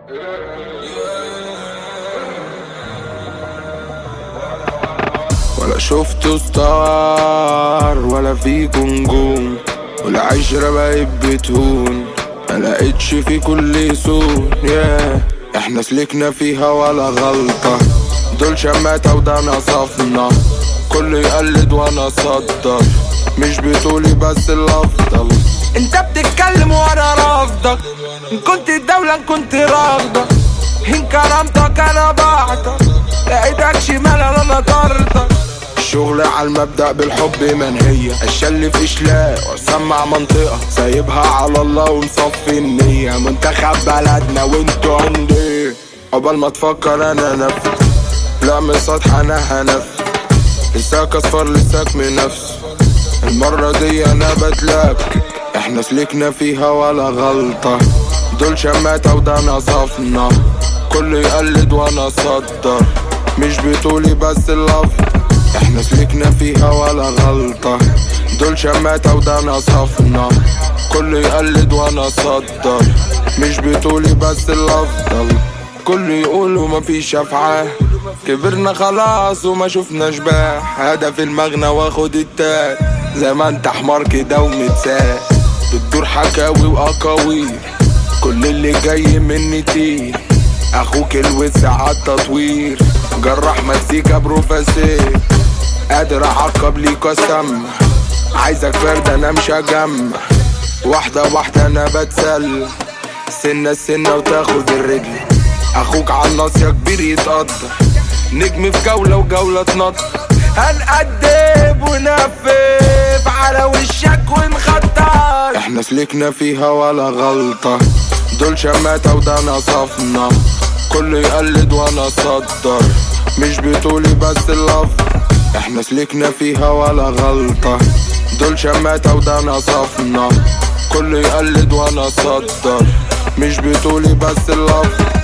ولا شفت ستار ولا فيكو نجوم والعشرة بقت بتهون ملقتش في كل سون yeah. احنا سلكنا فيها ولا غلطة دول شماتة وده نصفنا كل يقلد وانا صدر مش بطولي بس الافضل انت بتتكلم وانا رافضك ان كنت الدولة ان كنت رافضك ان كرامتك انا بعتك لقيتك شمال انا طردك الشغل على المبدأ بالحب منهية الشل في اشلاء وسمع منطقة سايبها على الله ومصفي النية منتخب بلدنا وانتوا عندي قبل ما تفكر انا نفسي لا من سطح انا هنفسي لساك اصفر لساك من نفسي المرة دي انا بتلاك احنا سلكنا فيها ولا غلطة دول شماتة وده نصفنا كل يقلد وانا صدر مش بطولي بس الافضل احنا سلكنا فيها ولا غلطة دول شماتة وده نصفنا كل يقلد وانا صدر مش بطولي بس الافضل كل يقول ومفيش افعال كبرنا خلاص وما شفناش بقى هدف المغنى واخد التاج زي ما انت حمار كده ومتساق بتدور حكاوي واقاويل كل اللي جاي مني تقيل اخوك الوسع عالتطوير جراح مزيكا بروفاسير قادر اعقب ليك واسمع عايزك فرد انا مش هجمع واحدة واحدة انا بتسلى سنة سنة وتاخد الرجل اخوك عالناس يا كبير يتقدر نجم في جولة وجولة تنطر هنقدم ونفف على وشك ونخطر احنا سلكنا فيها ولا غلطة دول شماتة وده نصفنا كل يقلد وانا صدر مش بطولي بس الافضل احنا سلكنا فيها ولا غلطة دول شماتة وده نصفنا كل يقلد وانا صدر مش بطولي بس الافضل